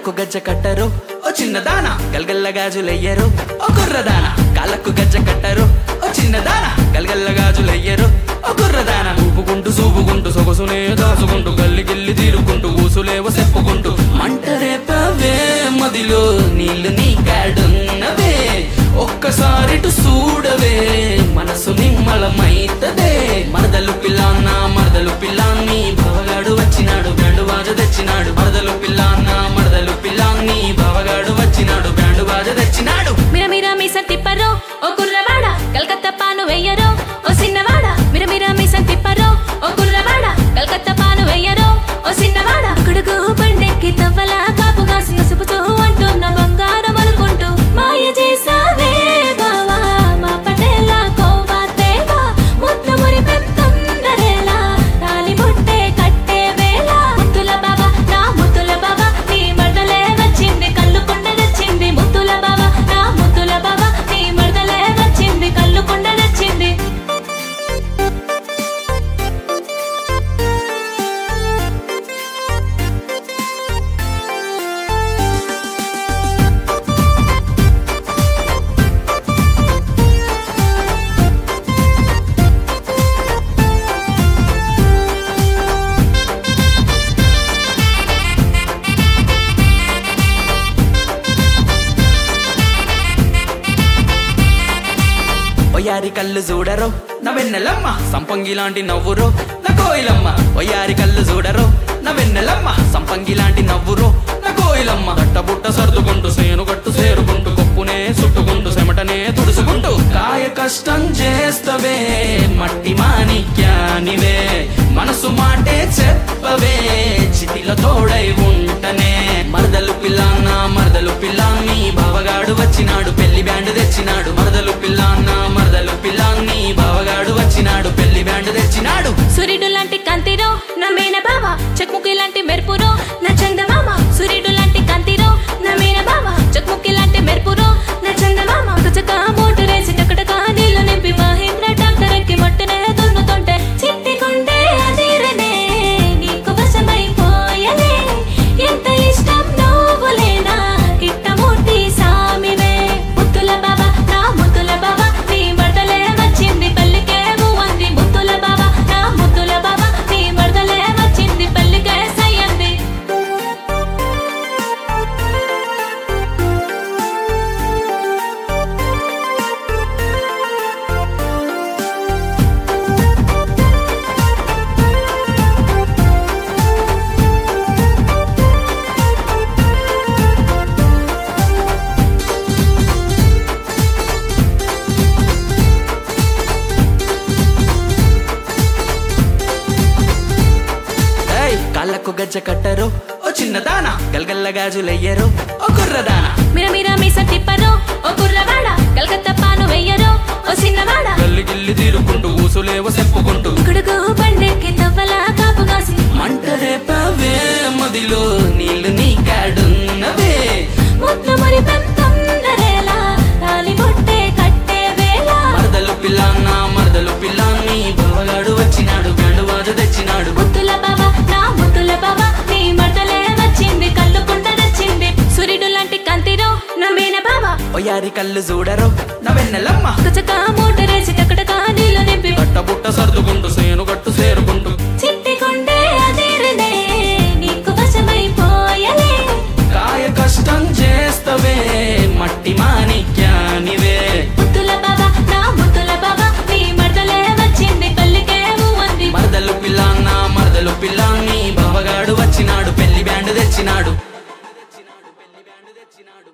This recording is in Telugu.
కాళ్ళకు గజ్జ కట్టరు ఓ చిన్నదాన గల్గల్ల గాజులెయ్యరు ఓ కుర్రదాన కాళ్ళకు గజ్జ కట్టరు ఓ చిన్నదాన గల్గల్ల గాజులెయ్యరు ఓ కుర్రదాన ఊపుకుంటూ సూపుకుంటూ సొగసునే దాచుకుంటూ గల్లి గిల్లి తీరుకుంటూ ఊసులేవ చెప్పుకుంటూ మంట రేపవే మదిలో నీళ్లు నీ కాడున్నవే ఒక్కసారిటు చూడవే మనసు నిమ్మలమైతదే మరదలు పిల్లాన్న మరదలు పిల్లాన్ని భవగాడు వచ్చినాడు బ్యాండు బాజ తెచ్చినాడు మరదలు పిల్లాన్న మరదలు పిల్లాన్ని భవగాడు వచ్చినాడు బ్యాండు బాజ తెచ్చినాడు మిర మిర మీస తిప్పరో ఓ కుర్రవాడ కలకత్తా పాను వెయ్యరో ఓ సిన్నవాడ మిర మిర మీస తిప్పరో ఓ కుర్రవాడ కలకత్తా పాను వెయ్యరో ఓ సిన్నవాడ గుడుగు బండెక్కి తవ్వల కాపు కాసి ఉసుపుతూ అంటున్న బంగారం అనుకుంటూ మాయ చేసావే బావా మా పటేల కోవా తేవా ముద్దు మురి పెత్తందరేలా తాలి బుట్టే కట్టే వేళ ముద్దుల బాబా నా ముద్దుల బాబా నీ మడదలే వచ్చింది కళ్ళు కొండలొచ్చింది ముద్దుల బాబా నా ముద్దుల బాబా నీ మడదలే వచ్చింది కళ్ళు కొండలొచ్చింది ఒయ్యారి కళ్ళు చూడరో నా వెన్నెలమ్మ సంపంగి లాంటి నవ్వురో నా కోయిలమ్మ ఒయ్యారి కళ్ళు చూడరో నా వెన్నెలమ్మ సంపంగి లాంటి నవ్వురో నా కోయిలమ్మ తట్టబుట్ట సర్దుకుంటూ సేను గట్టు సేరుకుంటూ కొప్పునే చుట్టుకుంటూ చెమటనే తుడుచుకుంటూ కాయ కష్టం చేస్తవే మట్టి మాణిక్యానివే మనసు మాటే చెప్పవే చిటిల తోడై ఉంటనే మరదలు పిల్లాన్న మరదలు పిల్లాన్ని బావగాడు వచ్చినాడు పెళ్లి బ్యాండ్ తెచ్చినాడు మరదలు పిల్లాన్న మరదలు పిల్లాన్ని బావగాడు వచ్చినాడు పెళ్లి బ్యాండ్ తెచ్చినాడు సూర్యుడు లాంటి కాంతిరో నా మేన బావ చక్ముకి లాంటి మెరుపురో నా చందమామ సూర్యుడు లాంటి కాంతిరో నా మేన బావ చక్ముకి లాంటి మెరుపురో నా చందమామ కచక మోటు రేసి టకటక నీళ్లు నింపి మహేంద్ర ట్రాక్టర్ ఎక్కి మట్టునే దున్నుతుంటే చిట్టి గుండె అదిరనే నీకు వశమైపోయలే ఎంత ఇష్టం నువ్వులేనా కిట్టమూర్తి సామివే ముద్దుల బాబా నా ముద్దుల బాబా నీ మడదలే వచ్చింది పెళ్ళికే అంది ముద్దుల బాబా నా ముద్దుల బాబా నీ మడదలే వచ్చింది పెళ్ళికే సయ్యంది ఏయ్ కాళ్ళకు గజ్జ కట్టరు ఓ చిన్నదాన గల్గల్ల గాజులెయ్యరు ఓ కుర్రదాన మిర మిర మీస తిప్పరో ఓ కుర్రవాడ కలకత్తా పాను వెయ్యరో ఓ సిన్నవాడ గల్లి గిల్లి తీరుకుంటూ ఊసులేవ చెప్పుకుంటూ గుడుగు బండెక్కి తవ్వల కాపు కాసి మంట రేపవే మదిలో నీళ్లు నీ కాడున్నవే ముద్దు మురి పెంతందరేలా తాలి బొట్టే కట్టే వేళ మరదలు పిల్లాన్న మరదలు పిల్లాన్ని బావగాడు వచ్చినాడు బ్యాండు బాజ తెచ్చినాడు ముద్దుల బాబా నా ముద్దుల బాబా నీ మడతలే వచ్చింది కళ్ళు కుండదొచ్చింది సూర్యుడు లాంటి కాంతిరో నా మేన బాబా ఒయ్యారి కళ్ళు చూడరు నా వెన్నెలమ్మ కచక మోటరేసి